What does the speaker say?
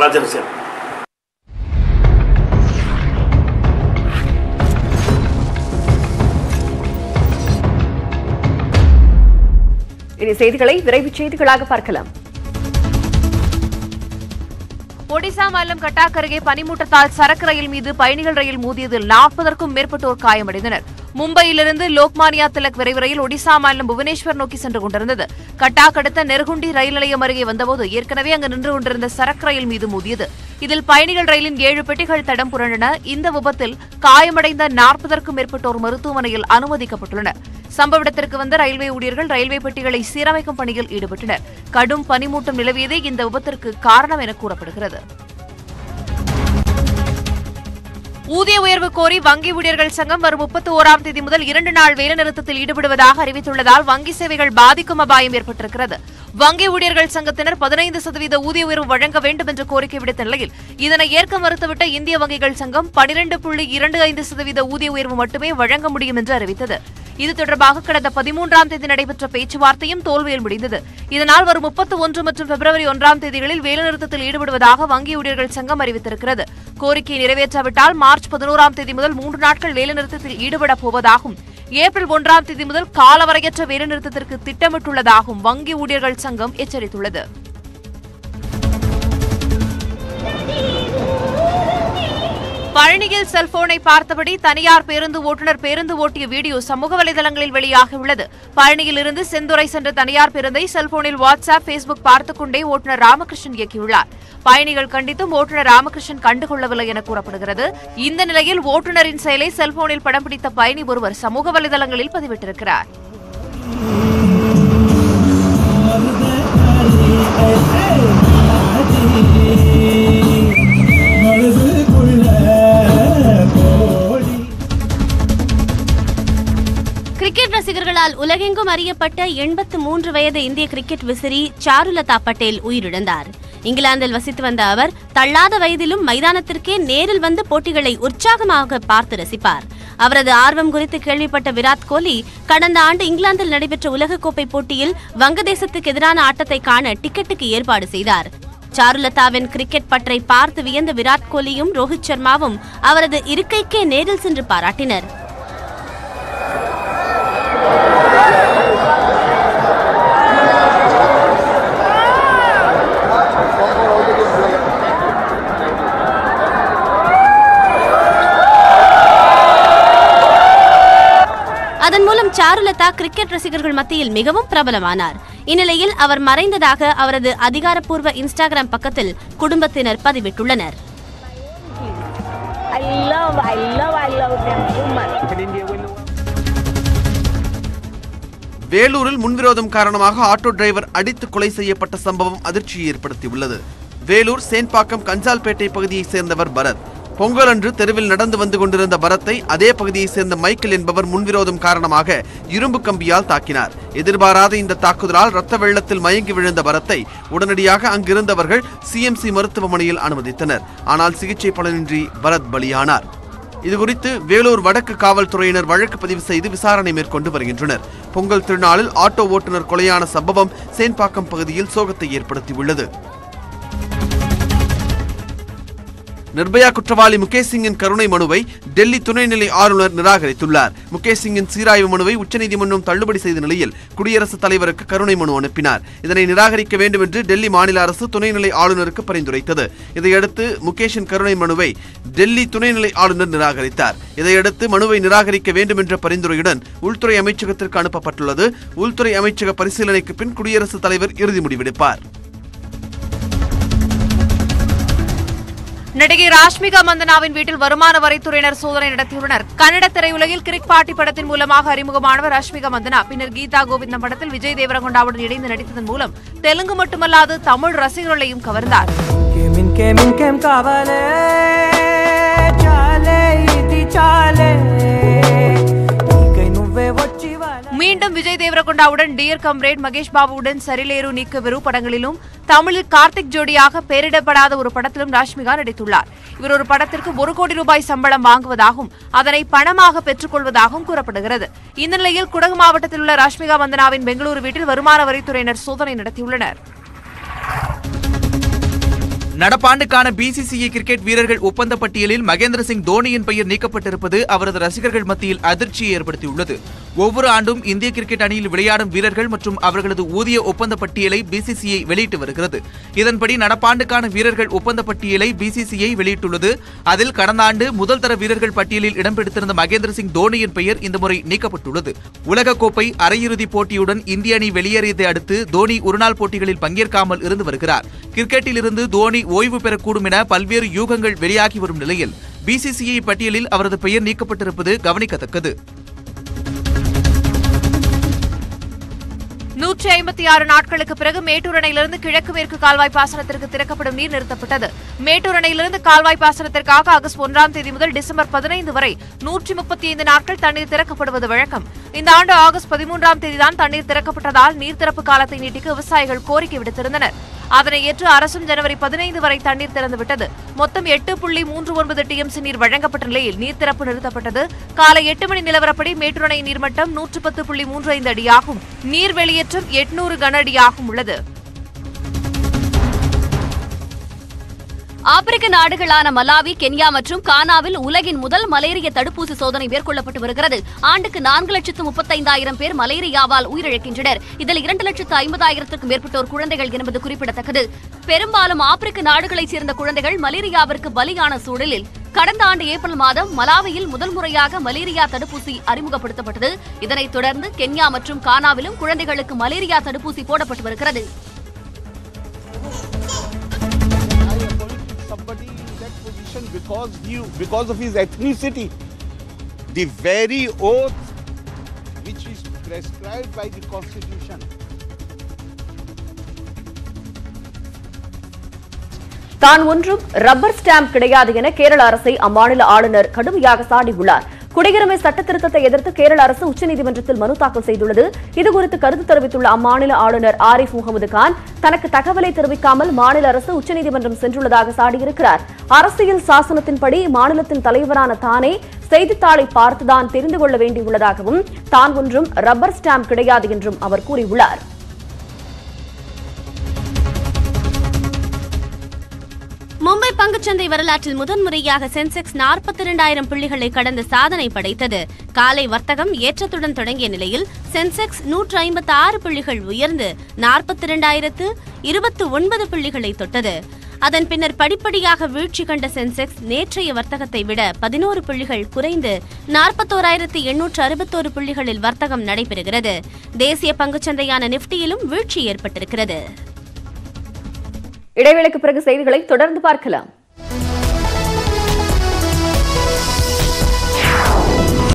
ராஜரசன் இனி செய்திகளை விரைவு செய்திகளாக பார்க்கலாம் ஒடிசா மாநிலம் கட்டாக் அருகே பனிமூட்டத்தால் சரக்கு ரயில் மீது பயணிகள் ரயில் மோதியதில் நாற்பதற்கும் மேற்பட்டோர் காயமடைந்தனர் மும்பையிலிருந்து லோக்மானியா திலக் விரைவு ரயில் ஒடிசா மாநிலம் புவனேஸ்வர் நோக்கி சென்று கொண்டிருந்தது கட்டாக் அடுத்த நெருகுண்டி ரயில் நிலையம் அருகே வந்தபோது ஏற்கனவே அங்கு நின்று கொண்டிருந்த சரக்கு ரயில் மீது மோதியது இதில் பயணிகள் ரயிலின் ஏழு பெட்டிகள் தடம் புரண்டன இந்த விபத்தில் காயமடைந்த நாற்பதற்கும் மேற்பட்டோர் மருத்துவமனையில் அனுமதிக்கப்பட்டுள்ளனர் சம்பவ இடத்திற்கு வந்த ரயில்வே ஊழியர்கள் ரயில்வே பெட்டிகளை சீரமைக்கும் பணியில் ஈடுபட்டனர் கடும் பனிமூட்டம் நிலவியதே இந்த விபத்திற்கு காரணம் என கூறப்படுகிறது ஊதிய உயர்வு கோரி வங்கி ஊழியர்கள் சங்கம் வரும் முப்பத்தி ஓராம் தேதி முதல் இரண்டு நாள் வேலைநிறுத்தத்தில் ஈடுபடுவதாக அறிவித்துள்ளதால் வங்கி சேவைகள் பாதிக்கும் அபாயம் ஏற்பட்டிருக்கிறது வங்கி ஊழியர்கள் சங்கத்தினர் பதினைந்து சதவீத ஊதிய உயர்வு வழங்க வேண்டும் என்று கோரிக்கை விடுத்த நிலையில் இதனை ஏற்க மறுத்துவிட்ட இந்திய வங்கிகள் சங்கம் பனிரெண்டு புள்ளி இரண்டு ஐந்து சதவீத ஊதிய உயர்வு மட்டுமே வழங்க முடியும் என்று அறிவித்தது இது தொடர்பாக கடந்த பதிமூன்றாம் தேதி நடைபெற்ற பேச்சுவார்த்தையும் தோல்வியில் முடிந்தது இதனால் வரும் முப்பத்தி ஒன்று மற்றும் பிப்ரவரி ஒன்றாம் தேதிகளில் வேலைநிறுத்தத்தில் ஈடுபடுவதாக வங்கி ஊழியர்கள் சங்கம் அறிவித்திருக்கிறது கோரிக்கையை நிறைவேற்றாவிட்டால் மார்ச் பதினோராம் தேதி முதல் மூன்று நாட்கள் வேலைநிறுத்தத்தில் ஈடுபடப் போவதாகவும் ஏப்ரல் ஒன்றாம் தேதி முதல் காலவரையற்ற வேலைநிறுத்தத்திற்கு திட்டமிட்டுள்ளதாகவும் வங்கி ஊழியர்கள் சங்கம் எச்சரித்துள்ளது பழனியில் செல்போனை பார்த்தபடி தனியார் பேருந்து ஓட்டுநர் பேருந்து ஓட்டிய வீடியோ சமூக வலைதளங்களில் வெளியாகியுள்ளது பழனியில் இருந்து செந்துறை சென்ற தனியார் பேருந்தை செல்போனில் வாட்ஸ்அப் பேஸ்புக் பார்த்துக் கொண்டே ஓட்டுநர் ராமகிருஷ்ணன் இயக்கியுள்ளார் பயணிகள் கண்டித்தும் ஓட்டுநர் ராமகிருஷ்ணன் கண்டுகொள்ளவில்லை என கூறப்படுகிறது இந்த நிலையில் ஓட்டுநரின் செயலை செல்போனில் படம் பிடித்த பயணி ஒருவர் சமூக வலைதளங்களில் பதிவிட்டிருக்கிறார் கிரிக்கெட் ரசிகர்களால் உலகெங்கும் அறியப்பட்ட எண்பத்து மூன்று வயது இந்திய கிரிக்கெட் விசிறி சாருலதா பட்டேல் உயிரிழந்தார் இங்கிலாந்தில் வசித்து வந்த அவர் தள்ளாத வயதிலும் மைதானத்திற்கே நேரில் வந்து போட்டிகளை உற்சாகமாக பார்த்து ரசிப்பார் அவரது ஆர்வம் குறித்து கேள்விப்பட்ட விராட் கோலி கடந்த ஆண்டு இங்கிலாந்தில் நடைபெற்ற உலகக்கோப்பை போட்டியில் வங்கதேசத்துக்கு எதிரான ஆட்டத்தை காண டிக்கெட்டுக்கு ஏற்பாடு செய்தார் சாருலதாவின் கிரிக்கெட் பற்றை பார்த்து வியந்த விராட் கோலியும் ரோஹித் சர்மாவும் அவரது இருக்கைக்கே நேரில் சென்று பாராட்டினர் அதன் மூலம் சாருலதா கிரிக்கெட் ரசிகர்கள் மத்தியில் மிகவும் பிரபலமானார் இந்நிலையில் அவர் மறைந்ததாக அவரது அதிகாரப்பூர்வ இன்ஸ்டாகிராம் பக்கத்தில் குடும்பத்தினர் பதிவிட்டுள்ளனர் I love, I love, I love them so much. வேலூரில் முன்விரோதம் காரணமாக ஆட்டோ டிரைவர் அடித்து கொலை செய்யப்பட்ட சம்பவம் அதிர்ச்சியை ஏற்படுத்தியுள்ளது வேலூர் சேன்பாக்கம் கஞ்சால்பேட்டை பகுதியைச் சேர்ந்தவர் பரத் பொங்கல் அன்று தெருவில் நடந்து வந்து கொண்டிருந்த பரத்தை அதே பகுதியைச் சேர்ந்த மைக்கேல் என்பவர் முன்விரோதம் காரணமாக இரும்பு கம்பியால் தாக்கினார் எதிர்பாராத இந்த தாக்குதலால் ரத்த வெள்ளத்தில் மயங்கி விழுந்த பரத்தை உடனடியாக அங்கிருந்தவர்கள் சிஎம்சி மருத்துவமனையில் அனுமதித்தனர் ஆனால் சிகிச்சை பலனின்றி பரத் பலியானார் இதுகுறித்து வேலூர் வடக்கு காவல்துறையினர் வழக்கு பதிவு செய்து விசாரணை மேற்கொண்டு வருகின்றனர் பொங்கல் திருநாளில் ஆட்டோ ஓட்டுநர் கொலையான சம்பவம் சேன்பாக்கம் பகுதியில் சோகத்தை ஏற்படுத்தியுள்ளது நிர்பயா குற்றவாளி முகேஷ் சிங்கின் கருணை மனுவை டெல்லி துணைநிலை ஆளுநர் நிராகரித்துள்ளார் முகேஷ் சிங்கின் சீராய்வு மனுவை உச்சநீதிமன்றம் தள்ளுபடி செய்த நிலையில் குடியரசுத் தலைவருக்கு கருணை மனு அனுப்பினார் இதனை நிராகரிக்க வேண்டும் என்று டெல்லி மாநில அரசு துணைநிலை ஆளுநருக்கு பரிந்துரைத்தது இதையடுத்து முகேஷின் கருணை மனுவை டெல்லி துணைநிலை ஆளுநர் நிராகரித்தார் இதையடுத்து மனுவை நிராகரிக்க வேண்டும் என்ற பரிந்துரையுடன் உள்துறை அமைச்சகத்திற்கு அனுப்பப்பட்டுள்ளது உள்துறை அமைச்சக பரிசீலனைக்கு பின் குடியரசுத் தலைவர் இறுதி முடிவெடுப்பார் நடிகை ராஷ்மிகா மந்தனாவின் வீட்டில் வருமான வரித்துறையினர் சோதனை நடத்தியுள்ளனர் கன்னட திரையுலகில் கிரிக் பாட்டி படத்தின் மூலமாக அறிமுகமானவர் ராஷ்மிகா மந்தனா பின்னர் கீதா கோவிந்தம் படத்தில் விஜய் தேவரகொண்டாவுடன் இணைந்து நடித்ததன் மூலம் தெலுங்கு மட்டுமல்லாது தமிழ் ரசிகர்களையும் கவர்ந்தார் ఇంకేం ఇంకేం ఇంకేం కావాలే చాలే ఇది చాలే నీకై నువ్వే వచ్చి వాళ్ళ மீண்டும் விஜய் தேவரகொண்டாவுடன் டியர் கம்ரேட் மகேஷ் பாபுவுடன் சரிலேரு நீக்க வெறு படங்களிலும் தமிழில் கார்த்திக் ஜோடியாக பெயரிடப்படாத ஒரு படத்திலும் ராஷ்மிகா நடித்துள்ளார் இவர் ஒரு படத்திற்கு ஒரு கோடி ரூபாய் சம்பளம் வாங்குவதாகவும் அதனை பணமாக பெற்றுக் கொள்வதாகவும் கூறப்படுகிறது இந்த நிலையில் குடகு மாவட்டத்தில் உள்ள ராஷ்மிகா மந்தனாவின் பெங்களூரு வீட்டில் வருமான வரித்துறையினர் சோதனை நடத்தியுள்ளனர் நடப்பாண்டுக்கான பிசிசிஐ கிரிக்கெட் வீரர்கள் ஒப்பந்த பட்டியலில் மகேந்திர சிங் தோனியின் பெயர் நீக்கப்பட்டிருப்பது அவரது ரசிகர்கள் மத்தியில் அதிர்ச்சியை ஏற்படுத்தியுள்ளது ஒவ்வொரு ஆண்டும் இந்திய கிரிக்கெட் அணியில் விளையாடும் வீரர்கள் மற்றும் அவர்களது ஊதிய ஒப்பந்த பட்டியலை பிசிசிஐ வெளியிட்டு வருகிறது இதன்படி நடப்பாண்டுக்கான வீரர்கள் ஒப்பந்த பட்டியலை பிசிசிஐ வெளியிட்டுள்ளது அதில் கடந்த ஆண்டு முதல் தர வீரர்கள் பட்டியலில் இடம் பிடித்திருந்த மகேந்திர சிங் தோனியின் பெயர் இந்த முறை நீக்கப்பட்டுள்ளது உலகக்கோப்பை அரையிறுதிப் போட்டியுடன் இந்திய அணி வெளியேறியதை அடுத்து தோனி ஒருநாள் போட்டிகளில் பங்கேற்காமல் இருந்து வருகிறார் கிரிக்கெட்டில் இருந்து தோனி ஓய்வு பெறக்கூடும் என பல்வேறு யூகங்கள் வெளியாகி வரும் நிலையில் பிசிசிஐ பட்டியலில் அவரது பெயர் நீக்கப்பட்டிருப்பது கவனிக்கத்தக்கது நூற்றி ஐம்பத்தி ஆறு நாட்களுக்கு பிறகு மேட்டூர் அணையிலிருந்து கிழக்கு மேற்கு கால்வாய் பாசனத்திற்கு திறக்கப்படும் நீர் நிறுத்தப்பட்டது மேட்டூர் அணையிலிருந்து கால்வாய் பாசனத்திற்காக ஆகஸ்ட் ஒன்றாம் தேதி முதல் டிசம்பர் பதினைந்து வரை நூற்றி முப்பத்தி ஐந்து நாட்கள் தண்ணீர் திறக்கப்படுவது வழக்கம் இந்த ஆண்டு ஆகஸ்ட் பதிமூன்றாம் தேதிதான் தண்ணீர் திறக்கப்பட்டதால் நீர் திறப்பு காலத்தை நீட்டிக்க விவசாயிகள் கோரிக்கை விடுத்திருந்தனர் அதனை ஏற்று அரசும் ஜனவரி பதினைந்து வரை தண்ணீர் திறந்துவிட்டது மொத்தம் எட்டு புள்ளி மூன்று ஒன்பது டிஎம்சி நீர் வழங்கப்பட்ட நிலையில் நீர் திறப்பு நிறுத்தப்பட்டது காலை எட்டு மணி நிலவரப்படி மேட்டூர் அணை நீர்மட்டம் நூற்று பத்து புள்ளி மூன்று ஐந்து அடியாகும் நீர் வெளியேற்றம் எட்நூறு கன அடியாகும் உள்ளது ஆப்பிரிக்க நாடுகளான மலாவி கென்யா மற்றும் கானாவில் உலகின் முதல் மலேரிய தடுப்பூசி சோதனை மேற்கொள்ளப்பட்டு வருகிறது ஆண்டுக்கு நான்கு லட்சத்து முப்பத்தைந்தாயிரம் பேர் மலேரியாவால் உயிரிழக்கின்றனர் இதில் இரண்டு லட்சத்து ஐம்பதாயிரத்திற்கும் மேற்பட்டோர் குழந்தைகள் என்பது குறிப்பிடத்தக்கது பெரும்பாலும் ஆப்பிரிக்க நாடுகளைச் சேர்ந்த குழந்தைகள் மலேரியாவிற்கு பலியான சூழலில் கடந்த ஆண்டு ஏப்ரல் மாதம் மலாவியில் முதல் முறையாக மலேரியா தடுப்பூசி அறிமுகப்படுத்தப்பட்டது இதனைத் தொடர்ந்து கென்யா மற்றும் கானாவிலும் குழந்தைகளுக்கு மலேரியா தடுப்பூசி போடப்பட்டு வருகிறது somebody in that position because he, because of his ethnicity. The very oath which is prescribed by the constitution. தான் ஒன்றும் ரப்பர் ஸ்டாம்ப் கிடையாது என கேரள அரசை அம்மாநில ஆளுநர் கடுமையாக சாடியுள்ளார் குடியுரிமை சட்ட திருத்தத்தை எதிர்த்து கேரள அரசு உச்சநீதிமன்றத்தில் மனு தாக்கல் செய்துள்ளது இதுகுறித்து கருத்து தெரிவித்துள்ள அம்மாநில ஆளுநர் ஆரிஃப் முகமது கான் தனக்கு தகவலை தெரிவிக்காமல் மாநில அரசு உச்சநீதிமன்றம் சென்றுள்ளதாக சாடியிருக்கிறார் அரசியல் சாசனத்தின்படி மாநிலத்தின் தலைவரான தானே செய்தித்தாளை பார்த்துதான் தெரிந்து கொள்ள வேண்டியுள்ளதாகவும் தான் ஒன்றும் ரப்பர் ஸ்டாம்ப் கிடையாது என்றும் அவர் கூறியுள்ளார் மும்பை பங்குச்சந்தை வரலாற்றில் முதன்முறையாக சென்செக்ஸ் நாற்பத்தி இரண்டாயிரம் புள்ளிகளை கடந்த சாதனை படைத்தது காலை வர்த்தகம் ஏற்றத்துடன் தொடங்கிய நிலையில் சென்செக்ஸ் நூற்று ஐம்பத்தி ஆறு புள்ளிகள் உயர்ந்து நாற்பத்தி இரண்டாயிரத்து இருபத்தி ஒன்பது புள்ளிகளை தொட்டது அதன் பின்னர் படிப்படியாக வீழ்ச்சி கண்ட சென்செக்ஸ் நேற்றைய வர்த்தகத்தை விட பதினோரு புள்ளிகள் குறைந்து நாற்பத்தோராயிரத்து எண்ணூற்று அறுபத்தோரு புள்ளிகளில் வர்த்தகம் நடைபெறுகிறது தேசிய பங்குச்சந்தையான நிப்டியிலும் வீழ்ச்சி ஏற்பட்டிருக்கிறது இடைவேளைக்கு பிறகு செய்திகளை தொடர்ந்து பார்க்கலாம்